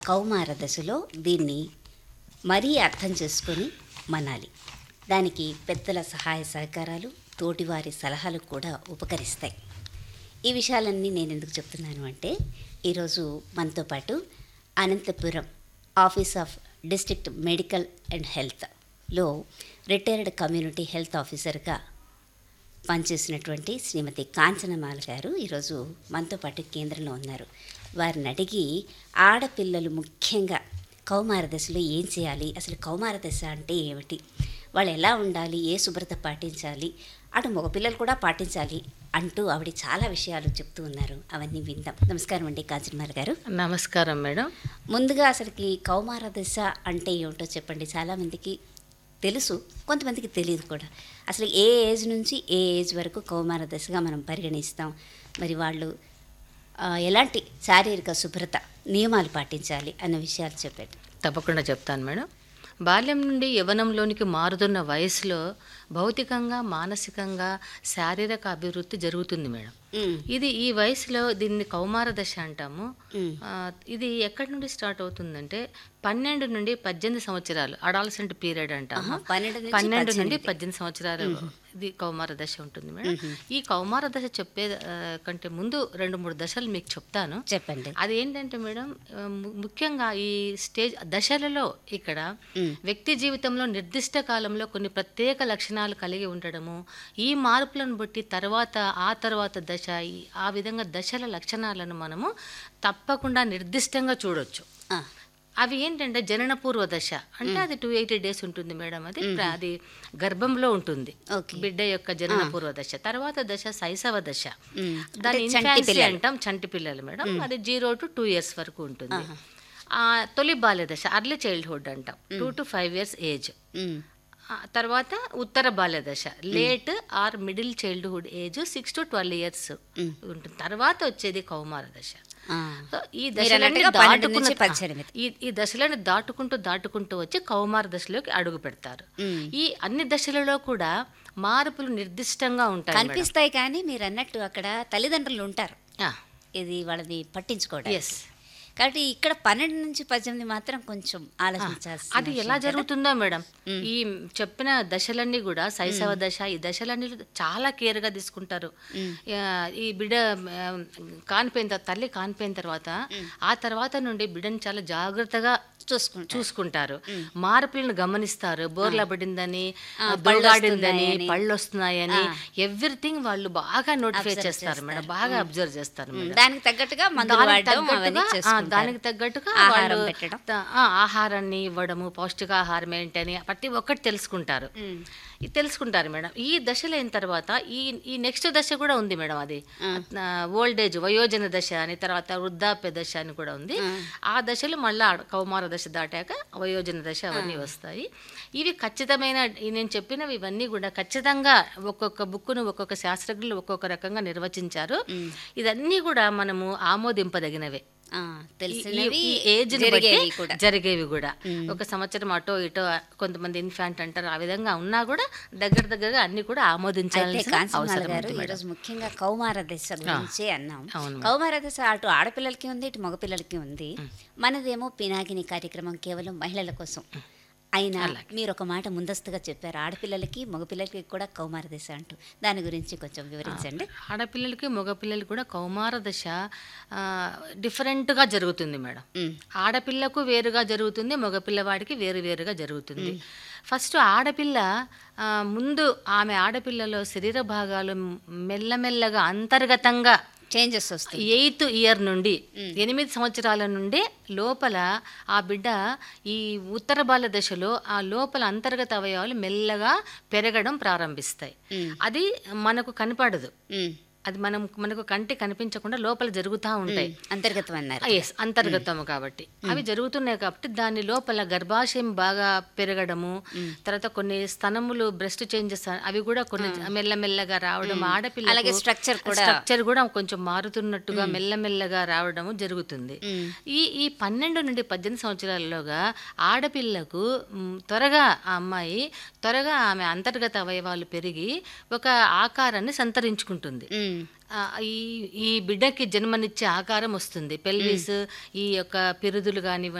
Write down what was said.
కౌమార దశలో దీన్ని మరీ అర్థం చేసుకొని మనాలి దానికి పెద్దల సహాయ సహకారాలు తోటివారి సలహాలు కూడా ఉపకరిస్తాయి ఈ విషయాలన్నీ నేను ఎందుకు చెప్తున్నాను అంటే ఈరోజు మనతో పాటు Anantapuram office of district medical and హెల్త్లో రిటైర్డ్ కమ్యూనిటీ హెల్త్ ఆఫీసర్గా పనిచేసినటువంటి శ్రీమతి కాంచనమాల గారు ఈరోజు మనతో పాటు కేంద్రంలో ఉన్నారు వారిని అడిగి ఆడపిల్లలు ముఖ్యంగా కౌమార దశలో ఏం చేయాలి అసలు కౌమార దశ అంటే ఏమిటి వాళ్ళు ఎలా ఉండాలి ఏ శుభ్రత పాటించాలి అటు మగపిల్లలు కూడా పాటించాలి అంటూ ఆవిడ చాలా విషయాలు చెప్తూ ఉన్నారు అవన్నీ విందాం నమస్కారం అండి కాంచనమాల గారు నమస్కారం మేడం ముందుగా అసలుకి కౌమార దశ అంటే ఏమిటో చెప్పండి చాలామందికి తెలుసు కొంతమందికి తెలియదు కూడా అసలు ఏ ఏజ్ నుంచి ఏ ఏజ్ వరకు కౌమార దశగా మనం పరిగణిస్తాం మరి వాళ్ళు ఆ, ఎలాంటి శారీరక శుభ్రత నియమాలు పాటించాలి అన్న విషయాలు చెప్పండి తప్పకుండా చెప్తాను మేడం బాల్యం నుండి యవ్వనంలోనికి మారుతున్న వయసులో భౌతికంగా మానసికంగా శారీరక అభివృద్ధి జరుగుతుంది మేడం ఉమ్, ఇది ఈ వయసులో దీన్ని కౌమార దశ అంటాము ఉమ్, ఆ, ఇది ఎక్కడి నుండి స్టార్ట్ అవుతుందంటే పన్నెండు నుండి పద్దెనిమిది సంవత్సరాలు అడాలసెంట్ పీరియడ్ అంటాము ఆహా, పన్నెండు నుంచి పన్నెండు నుండి పద్దెనిమిది. పద్దెనిమిది సంవత్సరాలు ఇది కౌమార దశ ఉంటుంది మేడం ఈ కౌమార దశ చెప్పే ఆ, కంటే ముందు రెండు మూడు దశలు మీకు చెప్తాను చెప్పండి అది ఏంటంటే మేడం ఆ, ము- ముఖ్యంగా ఈ స్టేజ్ దశలలో ఇక్కడ మ్. వ్యక్తి జీవితంలో నిర్దిష్ట కాలంలో కొన్ని ప్రత్యేక లక్షణాలు కలిగి ఉండడము ఈ మార్పులను బట్టి తర్వాత ఆ తర్వాత దశ ఈ- ఆ విధంగా దశల లక్షణాలను మనము తప్పకుండా నిర్దిష్టంగా చూడొచ్చు ఆ, అవి ఏంటంటే జనన పూర్వ దశ అంటే అది టూ ఎయిటీ డేస్ ఉంటుంది మేడం అది ప్ర- అది గర్భంలో ఉంటుంది ఓకే బిడ్డ యొక్క జనన పూర్వ దశ తర్వాత దశ శైశవ దశ ఉమ్, దాని అంటే చంటి ఇన్ఫాన్సీ పిల్లలు. అంటాం చంటి పిల్లలు మేడం అది జీరో టు టూ ఇయర్స్ వరకు ఉంటుంది ఆ తొలి బాల్య దశ అర్లీ చైల్డ్హుడ్ అంటాం two to five years age um, ఆ తర్వాత ఉత్తర బాల్య దశ late or middle childhood age six to twelve years ఉంటుంది తర్వాత వచ్చేది కౌమార దశ ఆ, సో ఈ మీరు దశలన్నీ అన్నట్టుగా పన్నెండు దాటుకున్న నుంచి పద్దెనిమిది. ఈ ఈ దశలను దాటుకుంటూ దాటుకుంటూ వచ్చి కౌమార దశలోకి అడుగు పెడతారు ఉమ్. ఈ అన్ని దశలలో కూడా మార్పులు నిర్దిష్టంగా ఉంటాయి మేడం. కనిపిస్తాయి కానీ మీరు అన్నట్టు అక్కడ తల్లిదండ్రులు ఉంటారు ఆ, ఇది వాళ్ళది పట్టించుకోవడం ఎస్ కాబట్టి ఇక్కడ పన్నెండు నుంచి పద్దెనిమిది మాత్రం కొంచెం ఆలోచించాల్సి అది ఎలా జరుగుతుందో మేడం ఈ చెప్పిన దశలన్నీ కూడా శైశవ దశ ఈ దశలన్నీ చాలా కేర్గా తీసుకుంటారు ఆ, ఈ బిడ్డ ఆ, కానిపోయిన తర్వాత తల్లి కానిపోయిన తర్వాత ఆ తర్వాత నుండి బిడ్డని చాలా జాగ్రత్తగా చూసుకుంటారు చూసుకుంటారు మార్పులను గమనిస్తారు బోర్ల పడిందని ఆ, దొరగాడిందని వస్తున్నాయని. పళ్ళు వస్తున్నాయని ఎవ్రీథింగ్ వాళ్ళు బాగా నోటిఫై Observe చేస్తారు మేడం బాగా అబ్జర్వ్ చేస్తారు మేడం దానికి తగ్గట్టుగా మందులు దానికి వాడడం అవన్నీ తగ్గట్టుగా ఆ, చేసుకుంటారు. దానికి తగ్గట్టుగా ఆహారం వాళ్ళు పెట్టడం. త- ఆ, ఆహారాన్ని ఇవ్వడము పౌష్టికాహారం ఏంటని ప్రతి ఒక్కటి తెలుసుకుంటారు ఉమ్. ఇది తెలుసుకుంటారు మేడం ఈ దశలు అయిన తర్వాత ఈ ఈ నెక్స్ట్ దశ కూడా ఉంది మేడం అది ఓల్డ్ ఏజ్ వయోజన దశ అని తర్వాత వృద్ధాప్య దశ అని కూడా ఉంది ఆ దశలు మళ్ళీ కౌమార దశ దాటాక వయోజన దశ అవన్నీ వస్తాయి ఇవి ఖచ్చితమైన ఈ నేను చెప్పినవి ఇవన్నీ కూడా ఖచ్చితంగా ఒక్కొక్క బుక్కును ఒక్కొక్క శాస్త్రజ్ఞులు ఒక్కొక్క రకంగా నిర్వచించారు ఇదన్నీ కూడా మనము ఆమోదింపదగినవే ఆ, ఈ- తెలిసినవి ఈ ఏజ్ బట్టి జరిగేవి కూడా జరిగేవి కూడా ఒక సంవత్సరం అటో ఇటో కొంతమంది ఇన్ఫాంట్ అంటారు ఆ విధంగా ఉన్నా కూడా దగ్గర దగ్గరగా అన్ని కూడా అయితే ఆమోదించాల్సిన కాంచనాల అవసరం గారు ఉంది మేడం ఈరోజు ముఖ్యంగా కౌమార దశ గురించి అన్నాం అవును మేడం. కౌమార దశ అటు ఆడపిల్లలకి ఉంది ఇటు మగపిల్లలకి ఉంది మనదేమో పినాకిని కార్యక్రమం కేవలం మహిళల కోసం అయినా మీరు ఒక మాట ముందస్తుగా చెప్పారు ఆడపిల్లలకి మగపిల్లలకి కూడా కౌమార దశ అంటూ దాని గురించి కొంచెం వివరించండి ఆడపిల్లలకి మగపిల్లలకి కూడా కౌమార దశ ఆ, డిఫరెంట్గా జరుగుతుంది మేడం ఉమ్, ఆడపిల్లకు వేరుగా జరుగుతుంది మగపిల్లవాడికి వేరు వేరుగా జరుగుతుంది ఫస్ట్ ఆడపిల్ల ఆ, ముందు ఆమె ఆడపిల్లలో శరీర భాగాలు మెల్లమెల్లగా అంతర్గతంగా చేంజెస్ వస్తాయి ఎయిత్ ఇయర్ నుండి ఎనిమిది సంవత్సరాల నుండి లోపల ఆ బిడ్డ ఈ ఉత్తర బాల దశలో ఆ లోపల అంతర్గత అవయవాలు మెల్లగా పెరగడం ప్రారంభిస్తాయి ఉమ్, అది మనకు కనపడదు ఉమ్, అది మనం మనకు కంటి కనిపించకుండా లోపల జరుగుతూ ఉంటాయి అంతర్గతం అన్నారు ఎస్ అంతర్గతము కాబట్టి అవి జరుగుతున్నాయి కాబట్టి దాని లోపల గర్భాశయం బాగా పెరగడము తర్వాత కొన్ని స్తనములు బ్రెస్ట్ చేంజెస్ అవి కూడా కొన్ని మెల్లమెల్లగా రావడం ఆడపిల్ల అలాగే structure కూడా. స్ట్రక్చర్ కూడా కొంచెం మారుతున్నట్టుగా మెల్లమెల్లగా రావడము జరుగుతుంది ఉమ్, ఈ ఈ పన్నెండు నుండి పద్దెనిమిది సంవత్సరాల్లోగా ఆడపిల్లకు మ్, త్వరగా ఆ అమ్మాయి త్వరగా ఆమె అంతర్గత అవయవాలు పెరిగి ఒక ఆకారాన్ని సంతరించుకుంటుంది ఉమ్, మ్. ఆ, ఈ ఈ బిడ్డకి జన్మనిచ్చే ఆకారం వస్తుంది పెల్విస్ ఈ యొక్క పిరుదులు కానివ్వండి